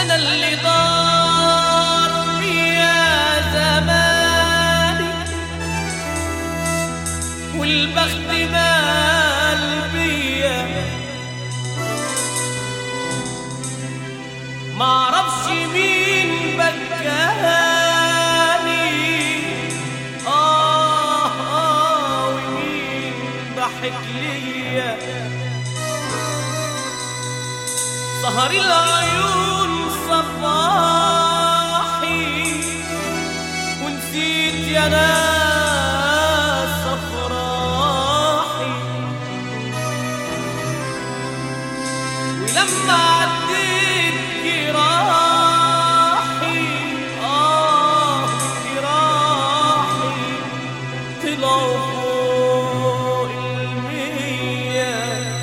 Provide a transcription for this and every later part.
أنا اللي دار يا زماني والبخت مال بيا معرفش مين بكاني آه آه ومين ضحك ليا سهر العيون صباحي ونسيت يا ناس افراحي ولما عديت جراحي اه جراحي طلعوا فوق المية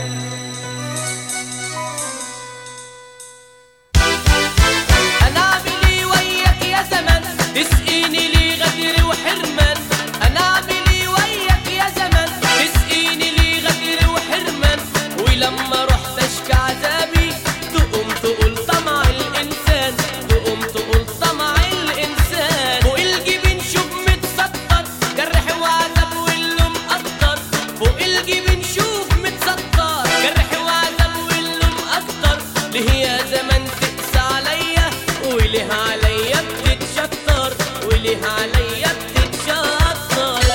انا اعمل ايه وياك يا زمان تسقيني ليه غدر وحرمان انا اعمل ايه وياك يا زمان تسقيني ليه غدر وحرمان ولما رحت اشكي عذابي تقوم تقول طمع الانسان تقوم تقول طمع الانسان فوق الجبين شوف متسطر جرح وعذاب واللوم اكتر فوق الجبين شوف متسطر جرح وعذاب واللوم اكتر ليه يا زمان تقسى عليا وليه عليا بتتشطر وليه عليا بتتشطر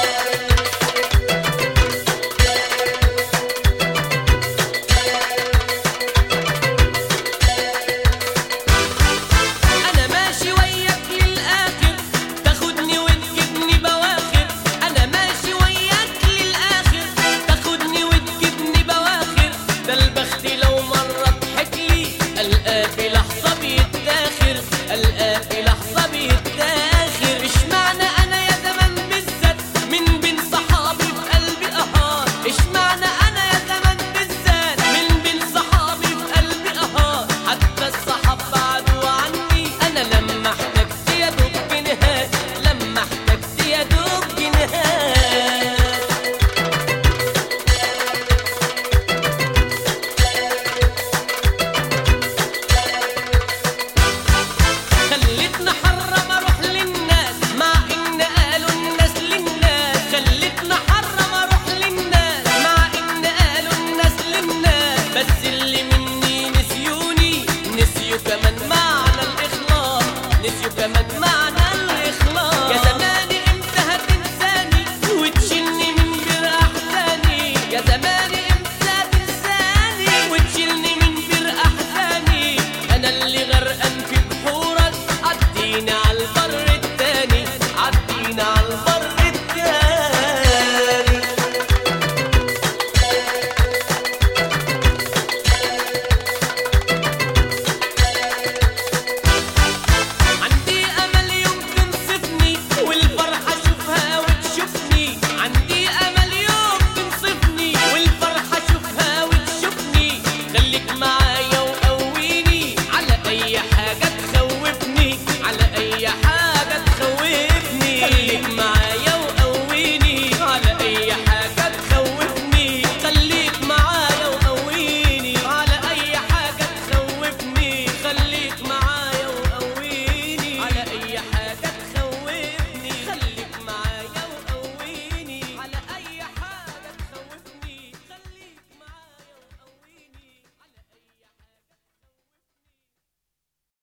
انا ماشي وياك للاخر تاخدني وتجيبني بواخر انا ماشي وياك للاخر تاخدني وتجيبني بواخر ده البخت لو مره ضحك لي القاه في لحظه بيتاخر القاه في لحظه بيتاخر اشمعنى انا يا زمان بالذات من بين صحابي في قلبي قهار اشمعنى انا يا زمان بالذات من بين صحابي في قلبي قهار حتى الصحاب بعدوا عني انا لما احتجت يا دوب جنيهات لما احتجت يا دوب جنيهات خلتنا حرم اروح للناس مع ان قالوا الناس للناس خلتنا حرم اروح للناس مع ان قالوا الناس للناس بس اللي مني نسيوني نسيوا كمان معنى الاخلاص نسيوا كمان معنى الاخلاص يا زماني امتى هتنساني وتشيلني من بين احزاني يا زماني